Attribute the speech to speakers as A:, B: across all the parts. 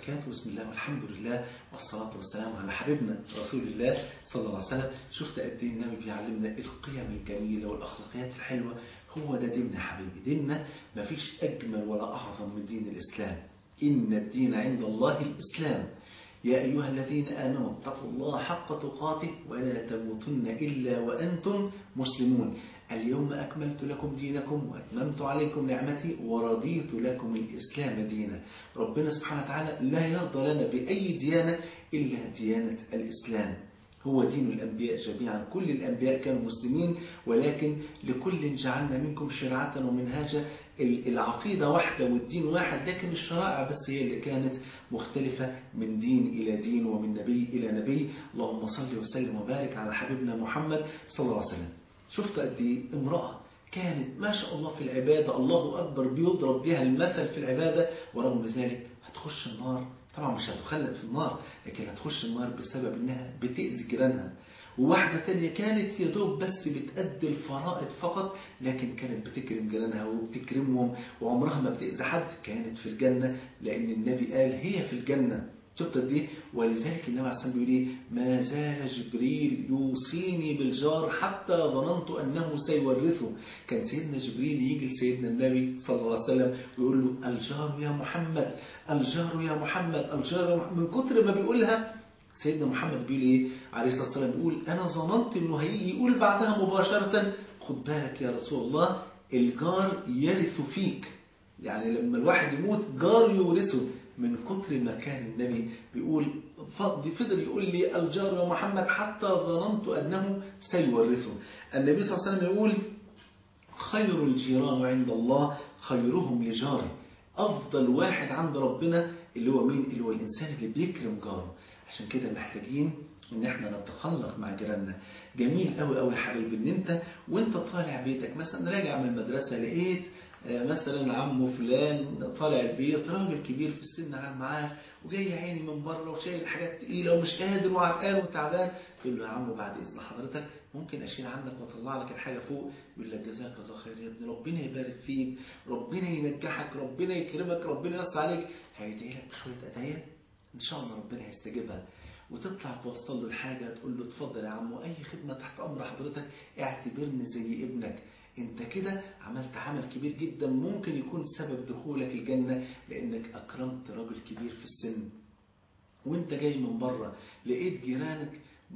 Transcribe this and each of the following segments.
A: وبركاته بسم الله والحمد لله والصلاة والسلام على حبيبنا رسول الله صلى الله عليه وسلم شفت قد ايه النبي بيعلمنا القيم الجميلة والأخلاقيات الحلوة هو ده ديننا يا حبيبي ديننا مفيش أجمل ولا أعظم من دين الإسلام إن الدين عند الله الإسلام يا أيها الذين آمنوا اتقوا الله حق تقاته ولا تموتن إلا وأنتم مسلمون اليوم أكملت لكم دينكم وأتممت عليكم نعمتي ورضيت لكم الإسلام دينا ربنا سبحانه وتعالى لا يرضى لنا بأي ديانة إلا ديانة الإسلام هو دين الأنبياء جميعا كل الأنبياء كانوا مسلمين ولكن لكل جعلنا منكم شرعة ومنهاجا العقيدة واحدة والدين واحد لكن الشرائع بس هي اللي كانت مختلفة من دين إلى دين ومن نبي إلى نبي اللهم صل وسلم وبارك على حبيبنا محمد صلى الله عليه وسلم شفت قد ايه امرأة كانت ما شاء الله في العبادة الله أكبر بيضرب بها المثل في العبادة ورغم ذلك هتخش النار طبعا مش هتخلد في النار لكن هتخش النار بسبب انها بتأذي جيرانها وواحدة تانية كانت يدوب بس بتأدي الفرائض فقط لكن كانت بتكرم جيرانها وبتكرمهم وعمرها ما بتأذي حد كانت في الجنة لأن النبي قال هي في الجنة شفت دي ولذلك النبي عليه الصلاه بيقول ايه ما زال جبريل يوصيني بالجار حتى ظننت انه سيورثه كان سيدنا جبريل يجي لسيدنا النبي صلى الله عليه وسلم ويقول له الجار يا محمد الجار يا محمد الجار يا محمد من كتر ما بيقولها سيدنا محمد بيقول ايه عليه الصلاه والسلام بيقول انا ظننت انه هيجي يقول بعدها مباشره خد بالك يا رسول الله الجار يرث فيك يعني لما الواحد يموت جار يورثه من كتر ما كان النبي بيقول فضل يقول لي الجار يا محمد حتى ظننت أنه سيورثه النبي صلى الله عليه وسلم يقول خير الجيران عند الله خيرهم لجاره أفضل واحد عند ربنا اللي هو مين اللي هو الإنسان اللي بيكرم جاره عشان كده محتاجين ان احنا نتخلق مع جيراننا جميل قوي قوي يا حبيبي ان انت وانت طالع بيتك مثلا راجع من المدرسه لقيت مثلا عمه فلان طالع البيت راجل كبير في السن قاعد معاه وجاي عيني من بره وشايل حاجات تقيله ومش قادر وعرقان وتعبان تقول له يا عم بعد اذن حضرتك ممكن اشيل عنك واطلع لك الحاجه فوق يقول لك جزاك الله خير يا ابني ربنا يبارك فيك ربنا ينجحك ربنا يكرمك ربنا يوسع عليك هيدعي لك بشويه ادعيه ان شاء الله ربنا هيستجيبها وتطلع توصل له الحاجه تقول له اتفضل يا عم واي خدمه تحت امر حضرتك اعتبرني زي ابنك انت كده عملت عمل كبير جدا ممكن يكون سبب دخولك الجنة لانك اكرمت راجل كبير في السن وانت جاي من بره لقيت جيرانك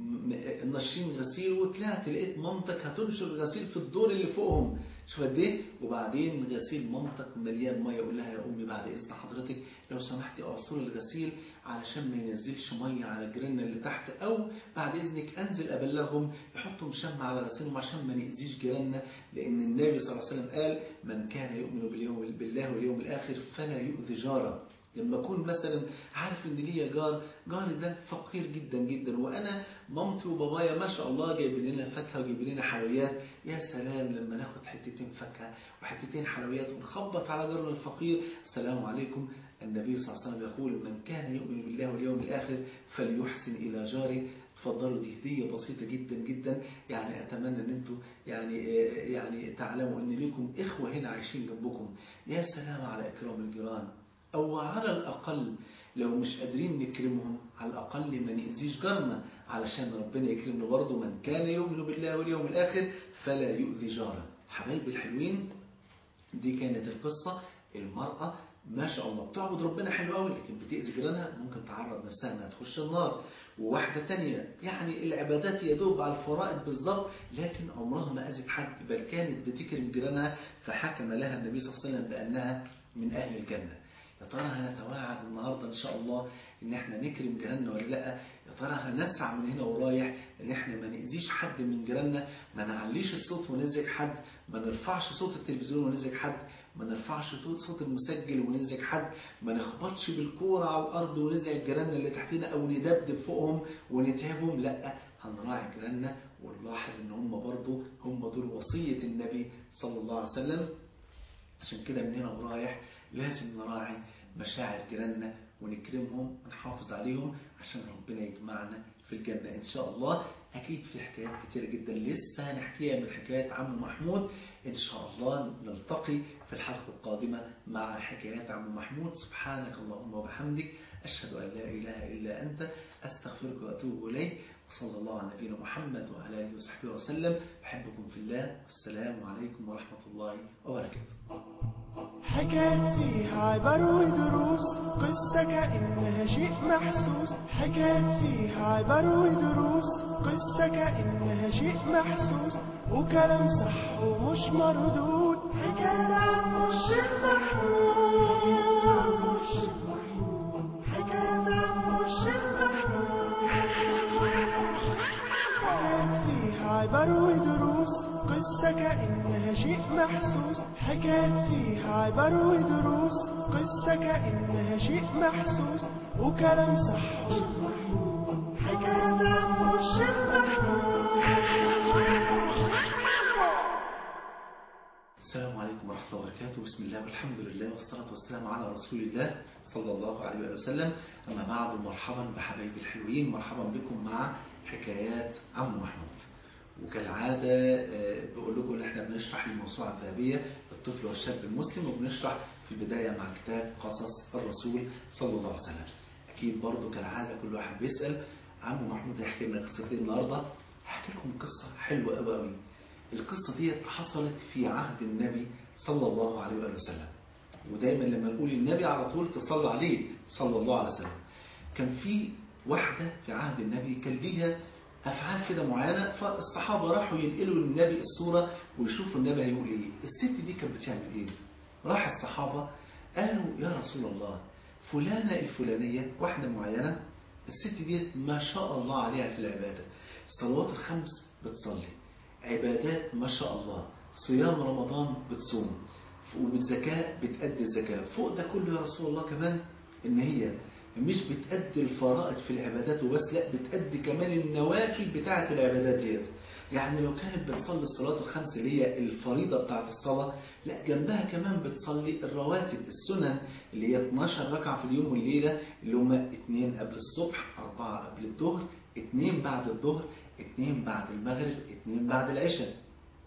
A: ناشرين غسيل وطلعت لقيت مامتك هتنشر غسيل في الدور اللي فوقهم شوف قد ايه وبعدين غسيل مامتك مليان ميه يقول لها يا امي بعد اذن حضرتك لو سمحتي اعصري الغسيل علشان ما ينزلش ميه على جيراننا اللي تحت او بعد اذنك انزل ابلغهم يحطوا مشمع على غسيلهم عشان ما ناذيش جيراننا لان النبي صلى الله عليه وسلم قال من كان يؤمن باليوم بالله واليوم الاخر فلا يؤذي جاره لما اكون مثلا عارف ان ليا جار جاري ده فقير جدا جدا وانا مامتي وبابايا ما شاء الله جايبين لنا فاكهه وجايبين لنا حلويات يا سلام لما ناخد حتتين فاكهه وحتتين حلويات ونخبط على جارنا الفقير السلام عليكم النبي صلى الله عليه وسلم يقول من كان يؤمن بالله واليوم الاخر فليحسن الى جاره تفضلوا دي هدية بسيطة جدا جدا يعني أتمنى أن أنتم يعني يعني تعلموا أن لكم إخوة هنا عايشين جنبكم يا سلام على إكرام الجيران أو على الأقل لو مش قادرين نكرمهم على الأقل ما نأذيش جارنا علشان ربنا يكرمنا برضه من كان يؤمن بالله واليوم الآخر فلا يؤذي جاره حبايبي الحلوين دي كانت القصة المرأة ما شاء الله بتعبد ربنا حلو قوي لكن بتأذي جيرانها ممكن تعرض نفسها انها تخش النار وواحدة تانية يعني العبادات يدوب على الفرائض بالظبط لكن عمرها ما أذت حد بل كانت بتكرم جيرانها فحكم لها النبي صلى الله عليه وسلم بأنها من أهل الجنة يا ترى هنتواعد النهاردة إن شاء الله إن إحنا نكرم جيراننا ولا لأ يا ترى هنسعى من هنا ورايح إن إحنا ما نأذيش حد من جيراننا ما نعليش الصوت ونزعج حد ما نرفعش صوت التلفزيون ونزعج حد ما نرفعش صوت المسجل ونزعج حد ما نخبطش بالكورة على الأرض ونزعج جيراننا اللي تحتنا أو ندبدب فوقهم ونتعبهم لأ هنراعي جيراننا ونلاحظ إن هم برضه هم دول وصية النبي صلى الله عليه وسلم عشان كده من هنا ورايح لازم نراعي مشاعر جيراننا ونكرمهم ونحافظ عليهم عشان ربنا يجمعنا في الجنة إن شاء الله أكيد في حكايات كتيرة جدا لسه هنحكيها من حكايات عم محمود إن شاء الله نلتقي في الحلقة القادمة مع حكايات عم محمود سبحانك اللهم وبحمدك أشهد أن لا إله إلا أنت أستغفرك وأتوب إليك وصلى الله على نبينا محمد وعلى آله وصحبه وسلم أحبكم في الله والسلام عليكم ورحمة الله وبركاته
B: حكايات فيها عبر ودروس قصة كأنها شيء محسوس حكايات فيها عبر ودروس قصة كأنها شيء محسوس وكلام صح ومش مردود حكاية عن الشيخ محمود حكاية عن الشيخ محمود حكايات فيها عبر ودروس قصة كأنها شيء محسوس حكايات فيها عبر ودروس قصة كأنها شيء محسوس وكلام صح حكاية عن الشيخ
A: السلام عليكم ورحمة الله وبركاته بسم الله والحمد لله والصلاة والسلام على رسول الله صلى الله عليه وسلم أما بعد مرحبا بحبايبي الحلوين مرحبا بكم مع حكايات عم محمود وكالعادة آه، بقول لكم ان احنا بنشرح الموسوعة الذهبية الطفل والشاب المسلم وبنشرح في البداية مع كتاب قصص الرسول صلى الله عليه وسلم أكيد برضو كالعادة كل واحد بيسأل عم محمود هيحكي لنا قصتين النهاردة هحكي لكم قصة حلوة قوي قوي القصة دي حصلت في عهد النبي صلى الله عليه وآله وسلم ودايما لما نقول النبي على طول تصلى عليه صلى الله عليه وسلم كان في واحدة في عهد النبي كان ليها أفعال كده معينة فالصحابة راحوا ينقلوا للنبي الصورة ويشوفوا النبي هيقول إيه الست دي كانت بتعمل إيه راح الصحابة قالوا يا رسول الله فلانة الفلانية واحدة معينة الست دي ما شاء الله عليها في العبادة الصلوات الخمس بتصلي عبادات ما شاء الله صيام رمضان بتصوم وبالزكاة بتأدي الزكاة فوق ده كله يا رسول الله كمان إن هي مش بتأدي الفرائض في العبادات وبس لا بتأدي كمان النوافل بتاعة العبادات ديت يعني لو كانت بتصلي الصلاة الخمس اللي هي الفريضة بتاعة الصلاة لا جنبها كمان بتصلي الرواتب السنن اللي هي 12 ركعة في اليوم والليلة اللي هما اتنين قبل الصبح أربعة قبل الظهر اتنين بعد الظهر اتنين بعد المغرب اتنين بعد العشاء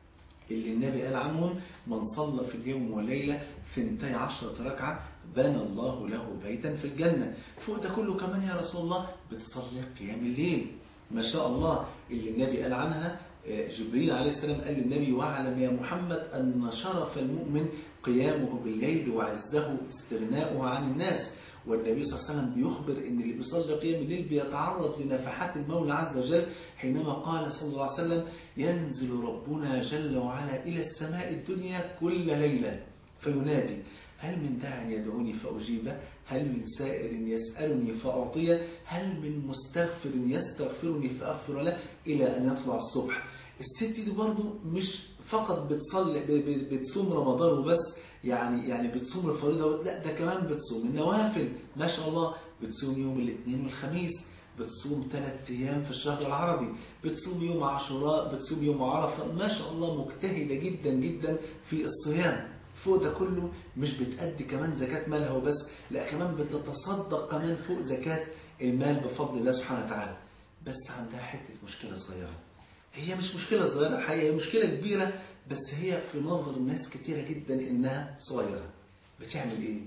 A: اللي النبي قال عنهم من صلى في اليوم والليلة ثنتي عشرة ركعة بنى الله له بيتا في الجنة فوق ده كله كمان يا رسول الله بتصلي قيام الليل ما شاء الله اللي النبي قال عنها جبريل عليه السلام قال للنبي واعلم يا محمد أن شرف المؤمن قيامه بالليل وعزه استغناؤه عن الناس والنبي صلى الله عليه وسلم بيخبر ان اللي بيصلي قيام الليل بيتعرض لنفحات المولى عز وجل حينما قال صلى الله عليه وسلم ينزل ربنا جل وعلا إلى السماء الدنيا كل ليلة فينادي هل من داع يدعوني فأجيبه هل من سائر يسألني فأعطيه هل من مستغفر يستغفرني فأغفر له إلى أن يطلع الصبح الست دي برضو مش فقط بتصلي بتصوم رمضان وبس يعني يعني بتصوم الفريضة لا ده كمان بتصوم النوافل ما شاء الله بتصوم يوم الاثنين والخميس بتصوم ثلاث أيام في الشهر العربي بتصوم يوم عاشوراء بتصوم يوم عرفة ما شاء الله مجتهدة جدا جدا في الصيام فوق ده كله مش بتأدي كمان زكاة مالها وبس لا كمان بتتصدق كمان فوق زكاة المال بفضل الله سبحانه وتعالى بس عندها حتة مشكلة صغيرة هي مش مشكلة صغيرة الحقيقة هي مشكلة كبيرة بس هي في نظر ناس كتيرة جدا إنها صغيرة بتعمل إيه؟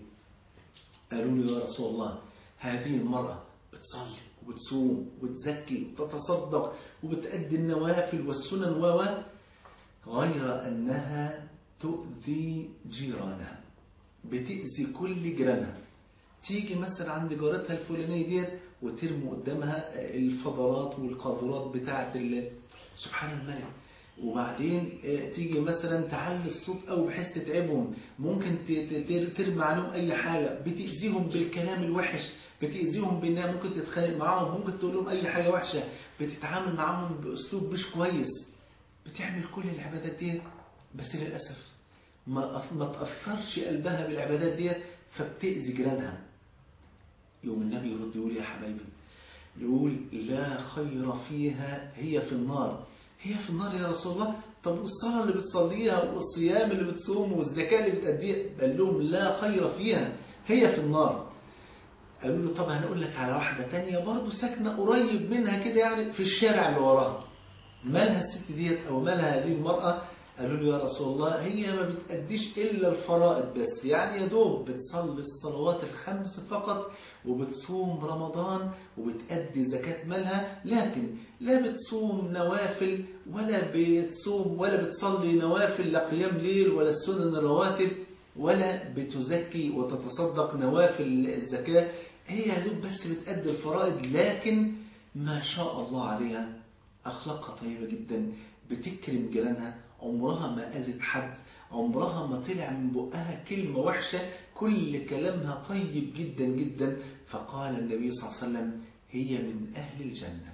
A: قالوا لي يا رسول الله هذه المرأة بتصلي وبتصوم وبتزكي وتتصدق وبتأدي النوافل والسنن و غير أنها تؤذي جيرانها بتأذي كل جيرانها تيجي مثلا عند جارتها الفلانية ديت وترمي قدامها الفضلات والقاذورات بتاعة سبحان الملك وبعدين تيجي مثلا تعلي الصوت أو بحيث تتعبهم ممكن ترمي عليهم أي حاجة بتأذيهم بالكلام الوحش بتأذيهم بأنها ممكن تتخانق معاهم ممكن تقول لهم أي حاجة وحشة بتتعامل معاهم بأسلوب مش كويس بتعمل كل العبادات دي بس للأسف ما ما تأثرش قلبها بالعبادات ديت فبتأذي جيرانها يوم النبي يرد يقول يا حبايبي يقول لا خير فيها هي في النار هي في النار يا رسول الله طب والصلاة اللي بتصليها والصيام اللي بتصوم والزكاة اللي بتأديها قال لهم لا خير فيها هي في النار قالوا له طب هنقول لك على واحدة تانية برضه ساكنة قريب منها كده يعني في الشارع اللي وراها مالها الست ديت أو مالها هذه المرأة قالوا له يا رسول الله هي ما بتأديش إلا الفرائض بس يعني يا دوب بتصلي الصلوات الخمس فقط وبتصوم رمضان وبتأدي زكاة مالها لكن لا بتصوم نوافل ولا بتصوم ولا بتصلي نوافل لا قيام ليل ولا السنن الرواتب ولا بتزكي وتتصدق نوافل الزكاة هي يا دوب بس بتأدي الفرائض لكن ما شاء الله عليها أخلاقها طيبة جدا بتكرم جيرانها عمرها ما أذت حد عمرها ما طلع من بقها كلمة وحشة كل كلامها طيب جدا جدا فقال النبي صلى الله عليه وسلم هي من أهل الجنة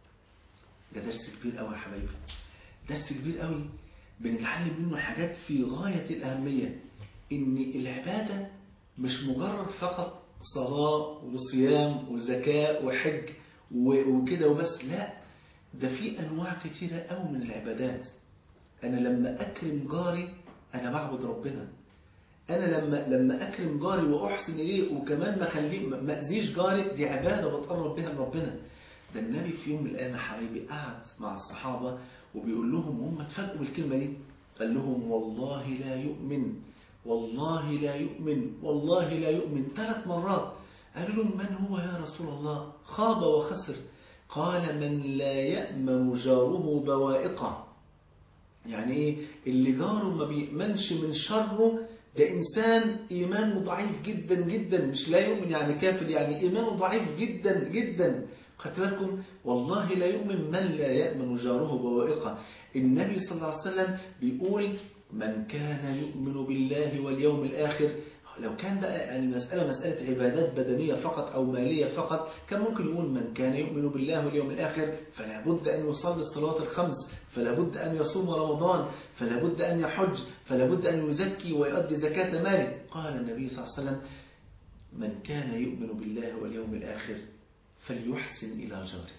A: ده درس كبير قوي يا حبايبي درس كبير قوي بنتعلم منه حاجات في غاية الأهمية إن العبادة مش مجرد فقط صلاة وصيام وزكاة وحج وكده وبس لا ده في أنواع كتيرة قوي من العبادات أنا لما أكرم جاري أنا بعبد ربنا أنا لما لما أكرم جاري وأحسن إليه وكمان ما أخليه ما أذيش جاري دي عبادة بتقرب بها لربنا ده النبي في يوم من الأيام يا حبايبي قعد مع الصحابة وبيقول لهم هم اتفاجئوا بالكلمة دي قال لهم والله لا يؤمن والله لا يؤمن والله لا يؤمن ثلاث مرات قالوا لهم من هو يا رسول الله خاب وخسر قال من لا يأمن جاره بوائقه يعني ايه اللي جاره ما بيأمنش من شره ده إنسان إيمانه ضعيف جدا جدا مش لا يؤمن يعني كافر يعني إيمانه ضعيف جدا جدا خدت بالكم والله لا يؤمن من لا يأمن جاره بوائقه النبي صلى الله عليه وسلم بيقول من كان يؤمن بالله واليوم الآخر لو كان بقى يعني المسألة مسألة عبادات بدنية فقط أو مالية فقط كان ممكن يقول من كان يؤمن بالله واليوم الآخر فلا بد أن يصلي الصلاة الخمس فلا بد أن يصوم رمضان فلا بد أن يحج فلا بد أن يزكي ويؤدي زكاة ماله قال النبي صلى الله عليه وسلم من كان يؤمن بالله واليوم الآخر فليحسن إلى جاره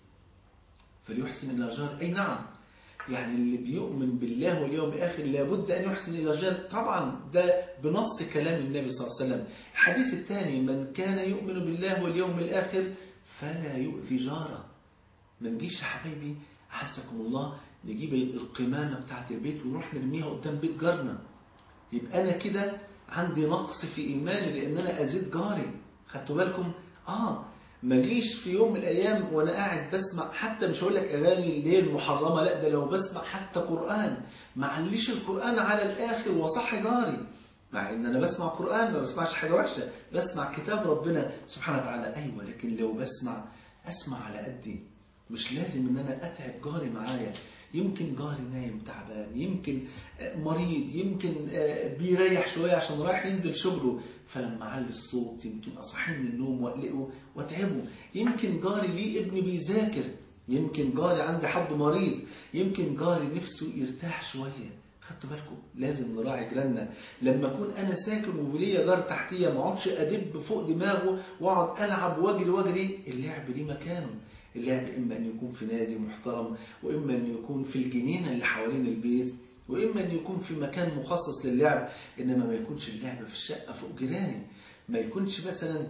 A: فليحسن إلى جاره أي نعم يعني اللي بيؤمن بالله واليوم الآخر لابد أن يحسن إلى جاره طبعا ده بنص كلام النبي صلى الله عليه وسلم الحديث الثاني من كان يؤمن بالله واليوم الآخر فلا يؤذي جاره ما نجيش يا حبايبي حسكم الله نجيب القمامة بتاعت البيت ونروح نرميها قدام بيت جارنا يبقى أنا كده عندي نقص في إيماني لأن أنا أزيد جاري خدتوا بالكم آه ما جيش في يوم من الأيام وأنا قاعد بسمع حتى مش هقول لك أغاني اللي هي المحرمة لا ده لو بسمع حتى قرآن ما عليش القرآن على الآخر وصح جاري مع ان انا بسمع قرآن ما بسمعش حاجة وحشة بسمع كتاب ربنا سبحانه وتعالى ايوه لكن لو بسمع اسمع على قدي مش لازم ان انا اتعب جاري معايا يمكن جاري نايم تعبان يمكن مريض يمكن بيريح شوية عشان رايح ينزل شغله فلما علي الصوت يمكن أصحيه من النوم وأقلقه وأتعبه يمكن جاري ليه ابن بيذاكر يمكن جاري عندي حد مريض يمكن جاري نفسه يرتاح شوية خدتوا بالكم لازم نراعي جيراننا لما اكون انا ساكن وليا جار تحتيه ما اقعدش ادب فوق دماغه واقعد العب واجري واجري اللعب ليه مكانه اللعب إما أن يكون في نادي محترم وإما أن يكون في الجنينة اللي حوالين البيت وإما أن يكون في مكان مخصص للعب إنما ما يكونش اللعب في الشقة فوق جيراني ما يكونش مثلا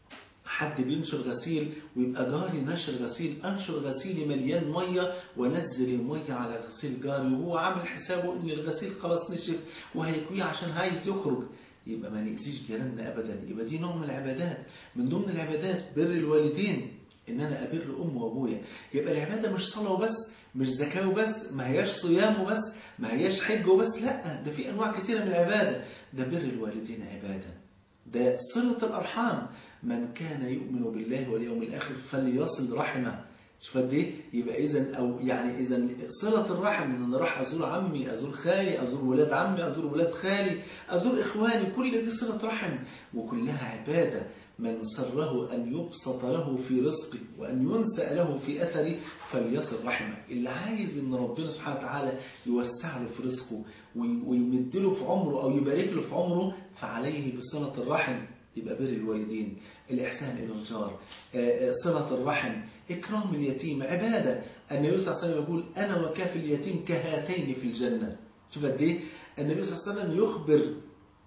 A: حد بينشر غسيل ويبقى جاري نشر غسيل أنشر غسيلي مليان مية ونزل المية على غسيل جاري وهو عامل حسابه إن الغسيل خلاص نشف وهيكويه عشان عايز يخرج يبقى ما نأذيش جيراننا أبدا يبقى دي نوع من العبادات من ضمن العبادات بر الوالدين ان انا ابر ام وابويا يبقى العباده مش صلاه وبس مش زكاه وبس ما هياش صيام وبس ما هياش حج وبس لا ده في انواع كثيره من العباده ده بر الوالدين عباده ده صله الارحام من كان يؤمن بالله واليوم الاخر فليصل رحمه شوف قد ايه يبقى اذا او يعني اذا صله الرحم ان انا راح ازور عمي ازور خالي ازور ولاد عمي ازور ولاد خالي ازور اخواني كل دي صله رحم وكلها عباده من سره أن يبسط له في رزقه وأن ينسأ له في أثره فليصل رحمه اللي عايز أن ربنا سبحانه وتعالى يوسع له في رزقه ويمد له في عمره أو يبارك له في عمره فعليه بصلة الرحم يبقى بر الوالدين الإحسان إلى الجار صلة الرحم إكرام اليتيم عبادة النبي صلى الله عليه وسلم يقول أنا وكافي اليتيم كهاتين في الجنة شوف قد إيه النبي صلى الله عليه وسلم يخبر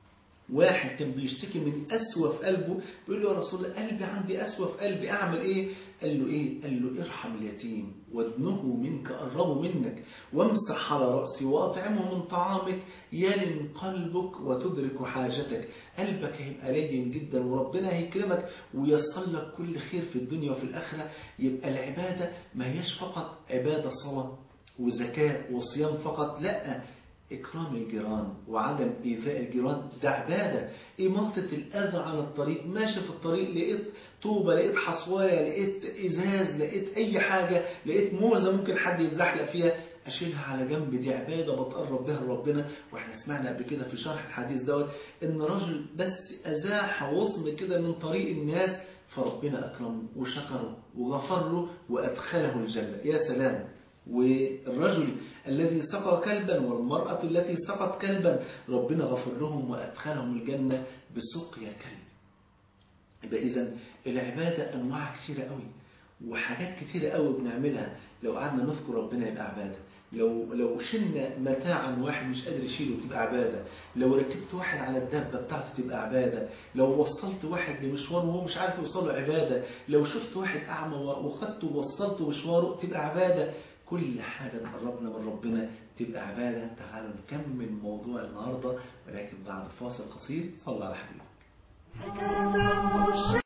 A: واحد كان بيشتكي من أسوأ في قلبه بيقول له يا رسول الله قلبي عندي أسوأ في قلبي أعمل إيه قال له إيه قال له ارحم اليتيم وادنه منك قربه منك وامسح على رأسي وأطعمه من طعامك يلن قلبك وتدرك حاجتك قلبك هيبقى لين جدا وربنا هيكرمك ويصل لك كل خير في الدنيا وفي الآخرة يبقى العبادة ما هيش فقط عبادة صلاة وزكاة وصيام فقط لا إكرام الجيران وعدم إيذاء الجيران ده عبادة إماطة الأذى عن الطريق ماشي في الطريق لقيت طوبة لقيت حصواية لقيت إزاز لقيت أي حاجة لقيت موزة ممكن حد يتزحلق فيها أشيلها على جنب دي عبادة بتقرب بها لربنا وإحنا سمعنا قبل كده في شرح الحديث دوت إن رجل بس أزاح غصن كده من طريق الناس فربنا أكرمه وشكره وغفر له وأدخله الجنة يا سلام والرجل الذي سقى كلبا والمرأة التي سقت كلبا ربنا غفر لهم وأدخلهم الجنة بسقيا كلب يبقى إذا العبادة أنواع كثيرة قوي وحاجات كثيرة قوي بنعملها لو قعدنا نذكر ربنا يبقى عبادة لو لو شلنا متاعا واحد مش قادر يشيله تبقى عبادة لو ركبت واحد على الدابة بتاعته تبقى عبادة لو وصلت واحد لمشوار وهو مش عارف يوصل له عبادة لو شفت واحد أعمى وخدته ووصلته مشواره تبقى عبادة كل حاجة تقربنا من ربنا تبقى عبادة تعالوا نكمل موضوع النهاردة ولكن بعد فاصل قصير صلى على حبيبك
B: حكاية عم الشيخ